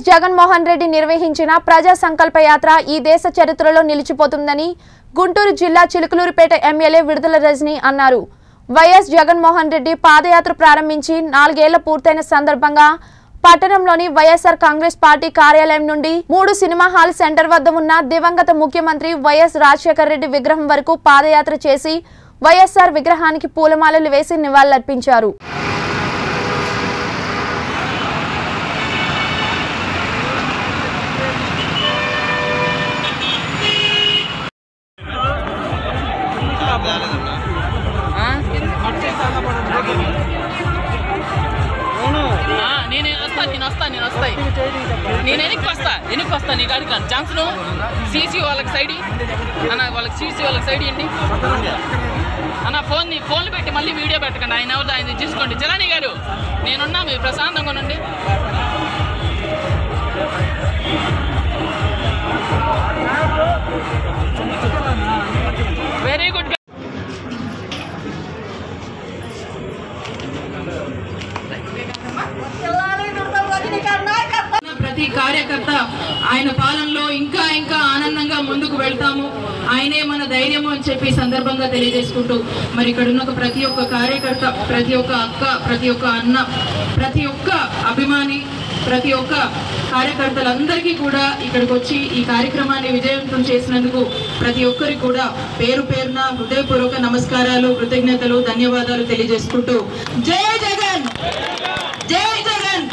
జగన్మోహన్ రెడ్డి నిర్వహించిన ప్రజా సంకల్ప యాత్ర ఈ దేశ చరిత్రలో నిలిచిపోతుందని గుంటూరు జిల్లా చిలుకలూరుపేట ఎమ్మెల్యే విడుదల రజని అన్నారు వైఎస్ జగన్మోహన్ రెడ్డి పాదయాత్ర ప్రారంభించి నాలుగేళ్ల పూర్తయిన సందర్భంగా పట్టణంలోని వైఎస్ఆర్ కాంగ్రెస్ పార్టీ కార్యాలయం నుండి మూడు సినిమా హాల్ సెంటర్ వద్ద ఉన్న దివంగత ముఖ్యమంత్రి వైఎస్ రాజశేఖర రెడ్డి విగ్రహం వరకు పాదయాత్ర చేసి వైఎస్ఆర్ విగ్రహానికి పూలమాలలు వేసి నివాళులర్పించారు ఆ, నేను వస్తా నేను వస్తా నేను వస్తా నేను వెనక్కి వస్తా వెనక్కి వస్తా నీ కాడికి రాను ఛాన్స్ నువ్వు సీసీ వాళ్ళకి సైడ్ ఇయ్యి. అన్న వాళ్ళకి సీసీ వాళ్ళకి సైడ్ ఇవ్వండి అన్న ఫోన్ ఫోన్లు పెట్టి మళ్ళీ వీడియో పెట్టకండి ఆయన ఎవరు ఆయన తీసుకోండి చిరాని గారు నేనున్నా మీరు ప్రశాంతంగా ఉండండి వెరీ గుడ్ ప్రతి కార్యకర్త ఆయన పాలనలో ఇంకా ఇంకా ఆనందంగా ముందుకు వెళ్తాము ఆయనే మన ధైర్యము అని చెప్పి ఈ సందర్భంగా తెలియజేసుకుంటూ మరి ఇక్కడ ఉన్న ఒక ప్రతి ఒక్క కార్యకర్త ప్రతి ఒక్క అక్క ప్రతి ఒక్క అన్న ప్రతి ఒక్క అభిమాని ప్రతి ఒక్క కార్యకర్తలందరికీ కూడా ఇక్కడికి వచ్చి ఈ కార్యక్రమాన్ని విజయవంతం చేసినందుకు ప్రతి ఒక్కరికి కూడా పేరు పేరున హృదయపూర్వక నమస్కారాలు కృతజ్ఞతలు ధన్యవాదాలు తెలియజేసుకుంటూ జై జగన్ జై జగన్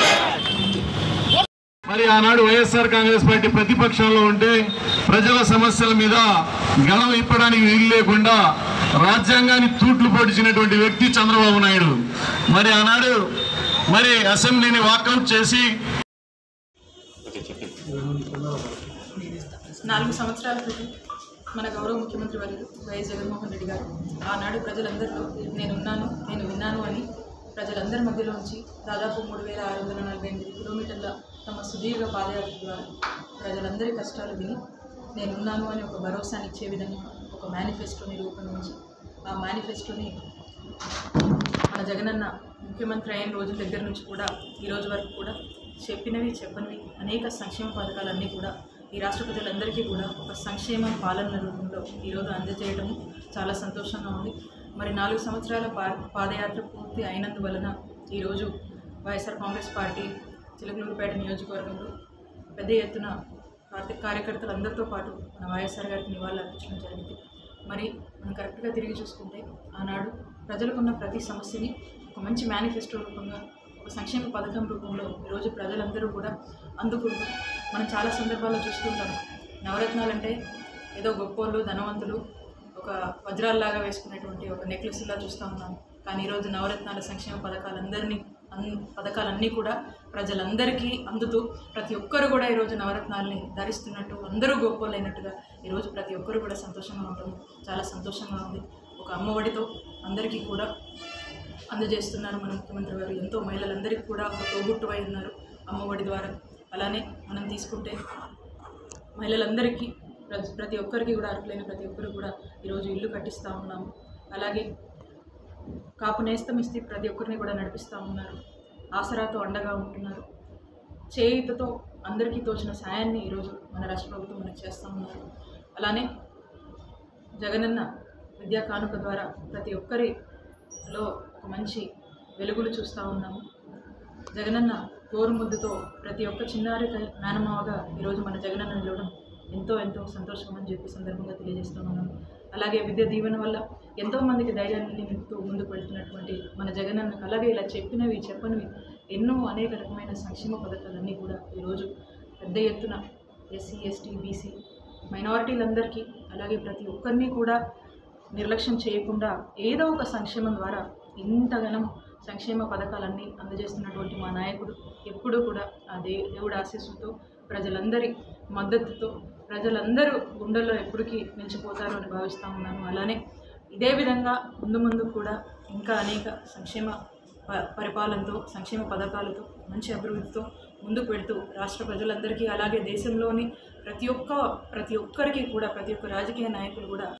మరి ఆనాడు వైఎస్ఆర్ కాంగ్రెస్ పార్టీ ప్రతిపక్షంలో ఉంటే ప్రజల సమస్యల మీద గళం ఇప్పడానికి వీలు లేకుండా రాజ్యాంగాన్ని తూట్లు పొడిచినటువంటి వ్యక్తి చంద్రబాబు నాయుడు మరి ఆనాడు మరి అసెంబ్లీని వాకౌట్ చేసి నాలుగు సంవత్సరాల క్రితం మన గౌరవ ముఖ్యమంత్రి వర్యులు వైఎస్ జగన్మోహన్ రెడ్డి గారు ఆనాడు ప్రజలందరిలో నేనున్నాను నేను విన్నాను అని ప్రజలందరి మధ్యలో ఉంచి దాదాపు మూడు వేల ఆరు వందల నలభై ఎనిమిది కిలోమీటర్ల తమ సుదీర్ఘ పాదయాత్ర ద్వారా ప్రజలందరి కష్టాలు విని నేనున్నాను అని ఒక భరోసాని ఇచ్చే విధంగా ఒక మేనిఫెస్టోని రూపొందించి ఆ మేనిఫెస్టోని మన జగనన్న ముఖ్యమంత్రి అయిన రోజుల దగ్గర నుంచి కూడా ఈ రోజు వరకు కూడా చెప్పినవి చెప్పనివి అనేక సంక్షేమ పథకాలన్నీ కూడా ఈ రాష్ట్ర ప్రజలందరికీ కూడా ఒక సంక్షేమ పాలన రూపంలో ఈరోజు అందజేయడం చాలా సంతోషంగా ఉంది మరి నాలుగు సంవత్సరాల పా పాదయాత్ర పూర్తి అయినందువలన ఈరోజు వైఎస్ఆర్ కాంగ్రెస్ పార్టీ చిలకలూరుపేట నియోజకవర్గంలో పెద్ద ఎత్తున కార్య కార్యకర్తలందరితో పాటు మన వైఎస్ఆర్ గారికి నివాళులు అర్పించడం జరిగింది మరి మనం కరెక్ట్గా తిరిగి చూసుకుంటే ఆనాడు ప్రజలకున్న ప్రతి సమస్యని ఒక మంచి మేనిఫెస్టో రూపంగా ఒక సంక్షేమ పథకం రూపంలో ఈరోజు ప్రజలందరూ కూడా అందుకుంటూ మనం చాలా సందర్భాల్లో చూస్తుంటాం నవరత్నాలంటే ఏదో గొప్పోళ్ళు ధనవంతులు ఒక వజ్రాల్లాగా వేసుకునేటువంటి ఒక నెక్లెస్లా చూస్తూ ఉన్నాం కానీ ఈరోజు నవరత్నాల సంక్షేమ పథకాలందరినీ అన్ పథకాలన్నీ కూడా ప్రజలందరికీ అందుతూ ప్రతి ఒక్కరు కూడా ఈరోజు నవరత్నాలని ధరిస్తున్నట్టు అందరూ గొప్పలైనట్టుగా ఈరోజు ప్రతి ఒక్కరు కూడా సంతోషంగా ఉంటాము చాలా సంతోషంగా ఉంది ఒక అమ్మఒడితో అందరికీ కూడా అందజేస్తున్నారు మన ముఖ్యమంత్రి గారు ఎంతో మహిళలందరికీ కూడా ఒక తోబుట్టువై ఉన్నారు అమ్మఒడి ద్వారా అలానే మనం తీసుకుంటే మహిళలందరికీ ప్రతి ప్రతి ఒక్కరికి కూడా అర్హులైన ప్రతి ఒక్కరు కూడా ఈరోజు ఇల్లు కట్టిస్తూ ఉన్నాము అలాగే కాపు నేస్తం ఇస్తే ప్రతి ఒక్కరిని కూడా నడిపిస్తూ ఉన్నారు ఆసరాతో అండగా ఉంటున్నారు చేయుతతో అందరికీ తోచిన సాయాన్ని ఈరోజు మన రాష్ట్ర ప్రభుత్వం మనకు చేస్తూ ఉన్నారు అలానే జగనన్న విద్యా కానుక ద్వారా ప్రతి ఒక్కరిలో ఒక మంచి వెలుగులు చూస్తూ ఉన్నాము జగనన్న గోరుముద్దుతో ప్రతి ఒక్క చిన్నారి కై- మేనమావగా ఈరోజు మన జగనన్న నిలవడం ఎంతో ఎంతో సంతోషం అని చెప్పి సందర్భంగా తెలియజేస్తూ ఉన్నాము అలాగే విద్య దీవెన వల్ల ఎంతో మందికి ధైర్యాన్ని నింపుతూ ముందుకు వెళ్తున్నటువంటి మన జగనన్నకు అలాగే ఇలా చెప్పినవి చెప్పనివి ఎన్నో అనేక రకమైన సంక్షేమ పథకాలన్నీ కూడా ఈరోజు పెద్ద ఎత్తున ఎస్సీ ఎస్టీ బీసీ మైనారిటీలందరికీ అలాగే ప్రతి ఒక్కరిని కూడా నిర్లక్ష్యం చేయకుండా ఏదో ఒక సంక్షేమం ద్వారా ఇంతగానం సంక్షేమ పథకాలన్నీ అందజేస్తున్నటువంటి మా నాయకుడు ఎప్పుడూ కూడా ఆ దే దేవుడి ఆశీస్సులతో ప్రజలందరి మద్దతుతో ప్రజలందరూ గుండెల్లో ఎప్పటికీ నిలిచిపోతారు అని భావిస్తూ ఉన్నాను అలానే ఇదే విధంగా ముందు ముందు కూడా ఇంకా అనేక సంక్షేమ ప- పరిపాలనతో సంక్షేమ పథకాలతో మంచి అభివృద్ధితో ముందుకు వెళ్తూ రాష్ట్ర ప్రజలందరికీ అలాగే దేశంలోని ప్రతి ఒక్క ప్రతి ఒక్కరికి కూడా ప్రతి ఒక్క రాజకీయ నాయకులు కూడా